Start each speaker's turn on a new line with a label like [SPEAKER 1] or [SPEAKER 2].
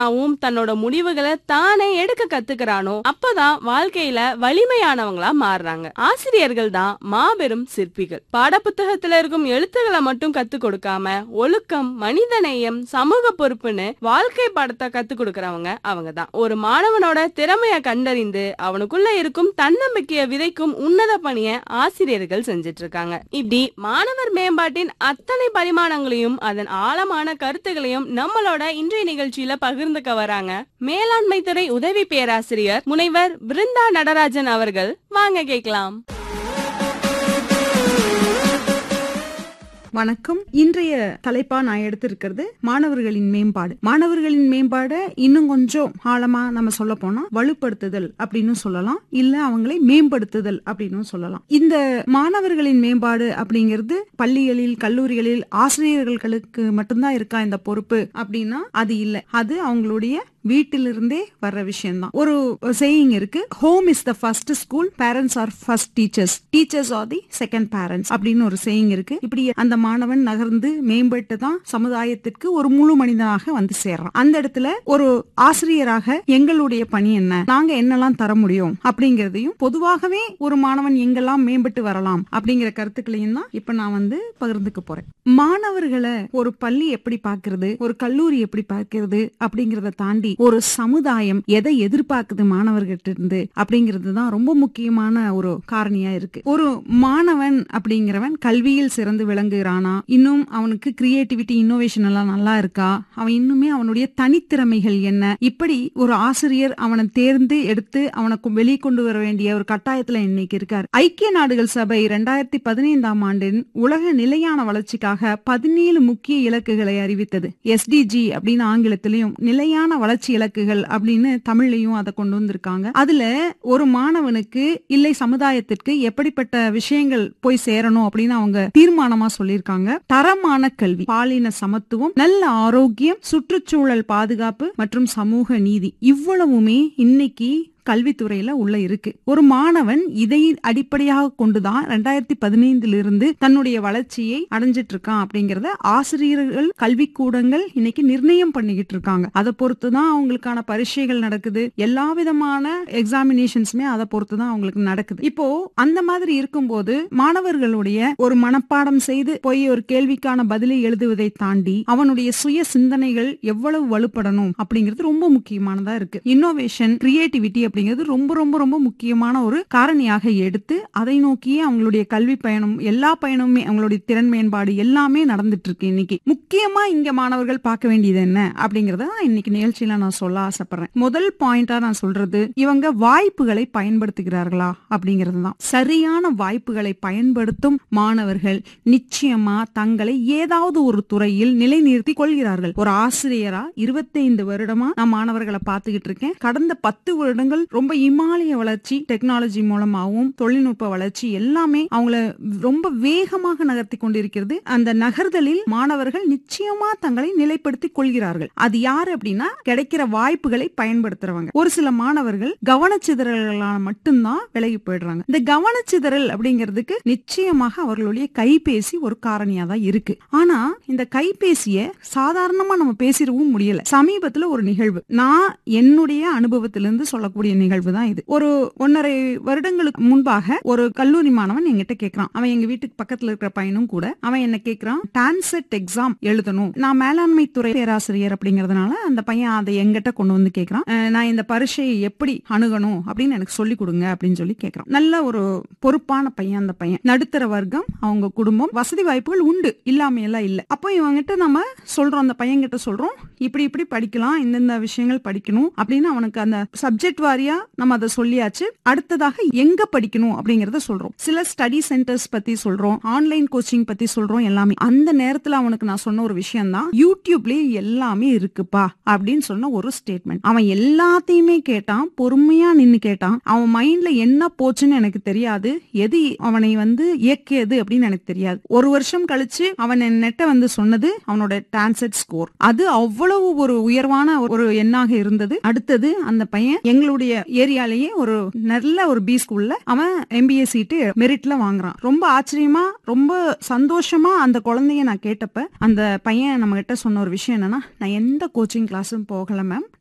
[SPEAKER 1] அவன் தன்னோட முடிவுகளை தானே எடுக்க கத்துக்கிறானோ அப்பதான் வாழ்க்கையில வலிமையானவங்களா மாறுறாங்க ஆசிரியர்கள் தான் மாபெரும் சிற்பிகள் பாடப்புத்தகத்துல இருக்கும் எழுத்துக்களை மட்டும் கத்து கொடுக்காம ஒழுக்கம் மனிதநேயம் சமூக பொறுப்புன்னு வாழ்க்கை பாடத்தை கத்து கொடுக்கறவங்க அவங்க தான் ஒரு மாணவனோட திறமைய கண்டறிந்து அவனுக்குள்ள இருக்கும் தன்னம்பிக்கைய விதைக்கும் உன்னத பணிய ஆசிரியர்கள் செஞ்சிட்டு இருக்காங்க இப்படி மாணவர் மேம்பாட்டின் அத்தனை பரிமாணங்களையும் அதன் ஆழமான கருத்துகளையும் நம்மளோட இன்றைய நிகழ்ச்சியில பகிர்ந்துக்க வராங்க மேலாண்மை துறை உதவி பேராசிரியர் முனைவர் பிருந்தா நடராஜன் அவர்கள் வாங்க கேட்கலாம்
[SPEAKER 2] வணக்கம் இன்றைய தலைப்பா நான் எடுத்திருக்கிறது மாணவர்களின் மேம்பாடு மாணவர்களின் மேம்பாட இன்னும் கொஞ்சம் ஆழமா நம்ம சொல்ல போனா வலுப்படுத்துதல் அப்படின்னு சொல்லலாம் இல்ல அவங்களை மேம்படுத்துதல் அப்படின்னு சொல்லலாம் இந்த மாணவர்களின் மேம்பாடு அப்படிங்கிறது பள்ளிகளில் கல்லூரிகளில் ஆசிரியர்களுக்கு மட்டும்தான் இருக்கா இந்த பொறுப்பு அப்படின்னா அது இல்ல அது அவங்களுடைய வீட்டிலிருந்தே வர்ற விஷயம்தான் ஒரு சேயிங் இருக்கு home is the first school parents are first teachers teachers are the second parents அப்படின்னு ஒரு சேயிங் இருக்கு இப்படி அந்த மாணவன் நகர்ந்து மேம்பட்டு தான் சமுதாயத்திற்கு ஒரு முழு மனிதனாக வந்து சேர்றான் அந்த இடத்துல ஒரு ஆசிரியராக எங்களுடைய பணி என்ன நாங்க என்னெல்லாம் தர முடியும் அப்படிங்கறதையும் பொதுவாகவே ஒரு மாணவன் எங்கெல்லாம் மேம்பட்டு வரலாம் அப்படிங்கிற கருத்துக்களையும் தான் இப்ப நான் வந்து பகிர்ந்துக்க போறேன் மாணவர்களை ஒரு பள்ளி எப்படி பார்க்கிறது ஒரு கல்லூரி எப்படி பார்க்கிறது அப்படிங்கறத தாண்டி ஒரு சமுதாயம் எதை எதிர்பார்க்குது மாணவர்கிட்ட இருந்து அப்படிங்கிறது தான் ரொம்ப முக்கியமான ஒரு காரணியா இருக்கு ஒரு மாணவன் அப்படிங்கிறவன் கல்வியில் சிறந்து விளங்குகிறானா இன்னும் அவனுக்கு கிரியேட்டிவிட்டி இன்னோவேஷன் எல்லாம் நல்லா இருக்கா அவன் இன்னுமே அவனுடைய தனித்திறமைகள் என்ன இப்படி ஒரு ஆசிரியர் அவனை தேர்ந்து எடுத்து அவனுக்கு வெளியே கொண்டு வர வேண்டிய ஒரு கட்டாயத்துல இன்னைக்கு இருக்கார் ஐக்கிய நாடுகள் சபை இரண்டாயிரத்தி பதினைந்தாம் ஆண்டின் உலக நிலையான வளர்ச்சிக்காக பதினேழு முக்கிய இலக்குகளை அறிவித்தது எஸ்டிஜி அப்படின்னு ஆங்கிலத்திலையும் நிலையான வளர்ச்சி இலக்குகள் அப்படின்னு தமிழ்லயும் அதை கொண்டு வந்திருக்காங்க அதுல ஒரு மாணவனுக்கு இல்லை சமுதாயத்திற்கு எப்படிப்பட்ட விஷயங்கள் போய் சேரணும் அப்படின்னு அவங்க தீர்மானமா சொல்லியிருக்காங்க தரமான கல்வி பாலின சமத்துவம் நல்ல ஆரோக்கியம் சுற்றுச்சூழல் பாதுகாப்பு மற்றும் சமூக நீதி இவ்வளவுமே இன்னைக்கு கல்வித்துறையில உள்ள இருக்கு ஒரு மாணவன் இதை அடிப்படையாக கொண்டுதான் ரெண்டாயிரத்தி பதினைந்துல இருந்து தன்னுடைய வளர்ச்சியை அடைஞ்சிட்டு இருக்கான் அப்படிங்கறத ஆசிரியர்கள் கல்விக்கூடங்கள் இன்னைக்கு நிர்ணயம் பண்ணிக்கிட்டு இருக்காங்க அதை பொறுத்து தான் அவங்களுக்கான பரீட்சைகள் நடக்குது எல்லா விதமான எக்ஸாமினேஷன்ஸுமே அதை பொறுத்து தான் அவங்களுக்கு நடக்குது இப்போ அந்த மாதிரி இருக்கும்போது மாணவர்களுடைய ஒரு மனப்பாடம் செய்து போய் ஒரு கேள்விக்கான பதிலை எழுதுவதை தாண்டி அவனுடைய சுய சிந்தனைகள் எவ்வளவு வலுப்படணும் அப்படிங்கிறது ரொம்ப முக்கியமானதா இருக்கு இன்னோவேஷன் கிரியேட்டிவிட்டி அப்படிங்கிறது ரொம்ப ரொம்ப ரொம்ப முக்கியமான ஒரு காரணியாக எடுத்து அதை நோக்கியே அவங்களுடைய கல்வி பயணம் எல்லா பயணமுமே அவங்களுடைய திறன் மேம்பாடு எல்லாமே நடந்துட்டு இருக்கு இன்னைக்கு முக்கியமா இங்க மாணவர்கள் பார்க்க வேண்டியது என்ன அப்படிங்கறத தான் இன்னைக்கு நிகழ்ச்சியில நான் சொல்ல ஆசைப்படுறேன் முதல் பாயிண்டா நான் சொல்றது இவங்க வாய்ப்புகளை பயன்படுத்துகிறார்களா அப்படிங்கிறது தான் சரியான வாய்ப்புகளை பயன்படுத்தும் மாணவர்கள் நிச்சயமா தங்களை ஏதாவது ஒரு துறையில் நிலைநிறுத்தி கொள்கிறார்கள் ஒரு ஆசிரியரா இருபத்தைந்து வருடமா நான் மாணவர்களை பார்த்துக்கிட்டு இருக்கேன் கடந்த பத்து வருடங்கள் ரொம்ப இமாலய வளர்ச்சி டெக்னாலஜி மூலமாகவும் தொழில்நுட்ப வளர்ச்சி எல்லாமே அவங்கள ரொம்ப வேகமாக நகர்த்தி கொண்டிருக்கிறது அந்த நகர்தலில் மாணவர்கள் நிச்சயமா தங்களை நிலைப்படுத்தி கொள்கிறார்கள் அது யார் அப்படின்னா கிடைக்கிற வாய்ப்புகளை பயன்படுத்துறவங்க ஒரு சில மாணவர்கள் கவனச்சிதறல்களால மட்டும்தான் விலகி போயிடுறாங்க இந்த கவனச்சிதறல் அப்படிங்கிறதுக்கு நிச்சயமாக அவர்களுடைய கைபேசி ஒரு காரணியா தான் இருக்கு ஆனா இந்த கைபேசிய சாதாரணமா நம்ம பேசிடவும் முடியல சமீபத்துல ஒரு நிகழ்வு நான் என்னுடைய அனுபவத்திலிருந்து சொல்லக்கூடிய நிகழ்வு தான் இது ஒரு ஒன்னரை வருடங்களுக்கு முன்பாக ஒரு கல்லூரி மாணவன் என்கிட்ட கேக்குறான் அவன் எங்க வீட்டுக்கு பக்கத்துல இருக்கிற பையனும் கூட அவன் என்ன கேக்குறான் டான்செட் எக்ஸாம் எழுதணும் நான் மேலாண்மை துறை பேராசிரியர் அப்படிங்கறதுனால அந்த பையன் அதை எங்கிட்ட கொண்டு வந்து கேக்குறான் அஹ் நான் இந்த பரீட்சையை எப்படி அணுகணும் அப்படின்னு எனக்கு சொல்லி கொடுங்க அப்படின்னு சொல்லி கேக்குறான் நல்ல ஒரு பொறுப்பான பையன் அந்த பையன் நடுத்தர வர்க்கம் அவங்க குடும்பம் வசதி வாய்ப்புகள் உண்டு இல்லாம எல்லாம் இல்ல அப்போ இவங்கிட்ட நம்ம சொல்றோம் அந்த பையன் கிட்ட சொல்றோம் இப்படி இப்படி படிக்கலாம் இந்தந்த விஷயங்கள் படிக்கணும் அப்படின்னு அவனுக்கு அந்த சப்ஜெக்ட் வாரியா நம்ம அதை சொல்லியாச்சு அடுத்ததாக எங்க படிக்கணும் அப்படிங்கறத சொல்றோம் சில ஸ்டடி சென்டர்ஸ் பத்தி சொல்றோம் ஆன்லைன் கோச்சிங் பத்தி சொல்றோம் எல்லாமே அந்த நேரத்துல அவனுக்கு நான் சொன்ன ஒரு விஷயம் தான் யூடியூப்லயே எல்லாமே இருக்குப்பா அப்படின்னு சொன்ன ஒரு ஸ்டேட்மெண்ட் அவன் எல்லாத்தையுமே கேட்டான் பொறுமையா நின்னு கேட்டான் அவன் மைண்ட்ல என்ன போச்சுன்னு எனக்கு தெரியாது எது அவனை வந்து இயக்கியது அப்படின்னு எனக்கு தெரியாது ஒரு வருஷம் கழிச்சு அவன் நெட்ட வந்து சொன்னது அவனோட டான்செட் ஸ்கோர் அது அவ்வளவு ஒரு உயர்வான ஒரு எண்ணாக இருந்தது அடுத்தது அந்த பையன் எங்களுடைய அவனுடைய ஏரியாலேயே ஒரு நல்ல ஒரு பி ஸ்கூல்ல அவன் எம்பிஏ சீட்டு மெரிட்ல வாங்குறான் ரொம்ப ஆச்சரியமா ரொம்ப சந்தோஷமா அந்த குழந்தைய நான் கேட்டப்ப அந்த பையன் நம்ம கிட்ட சொன்ன ஒரு விஷயம் என்னன்னா நான் எந்த கோச்சிங் கிளாஸும் போகல மேம்